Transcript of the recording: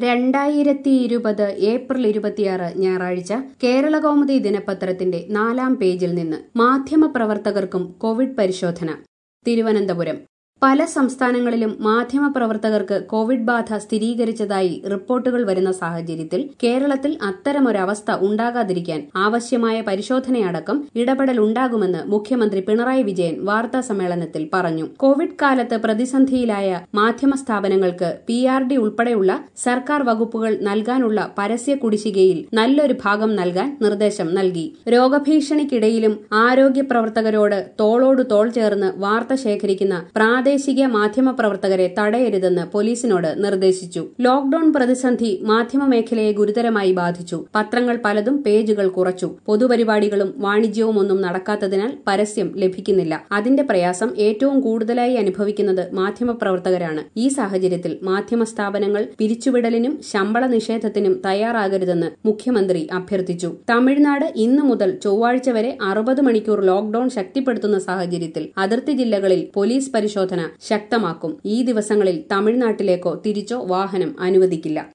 രണ്ടായിരത്തി ഇരുപത് ഏപ്രിൽ ഇരുപത്തിയാറ് ഞായറാഴ്ച കേരളകൗമുദി ദിനപത്രത്തിന്റെ നാലാം പേജിൽ നിന്ന് മാധ്യമപ്രവർത്തകർക്കും കോവിഡ് പരിശോധന തിരുവനന്തപുരം പല സംസ്ഥാനങ്ങളിലും മാധ്യമപ്രവർത്തകർക്ക് കോവിഡ് ബാധ സ്ഥിരീകരിച്ചതായി റിപ്പോർട്ടുകൾ വരുന്ന സാഹചര്യത്തിൽ കേരളത്തിൽ അത്തരമൊരവസ്ഥ ഉണ്ടാകാതിരിക്കാൻ ആവശ്യമായ പരിശോധനയടക്കം ഇടപെടൽ ഉണ്ടാകുമെന്ന് മുഖ്യമന്ത്രി പിണറായി വിജയൻ വാർത്താ സമ്മേളനത്തിൽ പറഞ്ഞു കോവിഡ് കാലത്ത് പ്രതിസന്ധിയിലായ മാധ്യമ സ്ഥാപനങ്ങൾക്ക് പി ആർ ഡി ഉൾപ്പെടെയുള്ള സർക്കാർ വകുപ്പുകൾ നൽകാനുള്ള പരസ്യ കുടിശ്ശികയിൽ നല്ലൊരു ഭാഗം നൽകാൻ നിർദ്ദേശം നൽകി രോഗഭീഷണിക്കിടയിലും ആരോഗ്യ പ്രവർത്തകരോട് തോളോട് തോൾ ചേർന്ന് വാർത്ത ശേഖരിക്കുന്ന പ്രാദേശിക മാധ്യമപ്രവർത്തകരെ തടയരുതെന്ന് പോലീസിനോട് നിർദ്ദേശിച്ചു ലോക്ഡൌൺ പ്രതിസന്ധി മാധ്യമമേഖലയെ ഗുരുതരമായി ബാധിച്ചു പത്രങ്ങൾ പലതും പേജുകൾ കുറച്ചു പൊതുപരിപാടികളും വാണിജ്യവും ഒന്നും നടക്കാത്തതിനാൽ പരസ്യം ലഭിക്കുന്നില്ല അതിന്റെ പ്രയാസം ഏറ്റവും കൂടുതലായി അനുഭവിക്കുന്നത് മാധ്യമപ്രവർത്തകരാണ് ഈ സാഹചര്യത്തിൽ മാധ്യമ സ്ഥാപനങ്ങൾ പിരിച്ചുവിടലിനും ശമ്പള നിഷേധത്തിനും തയ്യാറാകരുതെന്ന് മുഖ്യമന്ത്രി അഭ്യർത്ഥിച്ചു തമിഴ്നാട് ഇന്നു മുതൽ ചൊവ്വാഴ്ച വരെ അറുപത് മണിക്കൂർ ലോക്ഡൌൺ ശക്തിപ്പെടുത്തുന്ന സാഹചര്യത്തിൽ അതിർത്തി ജില്ലകളിൽ പോലീസ് പരിശോധന ശക്തമാക്കും ഈ ദിവസങ്ങളിൽ തമിഴ്നാട്ടിലേക്കോ തിരിച്ചോ വാഹനം അനുവദിക്കില്ല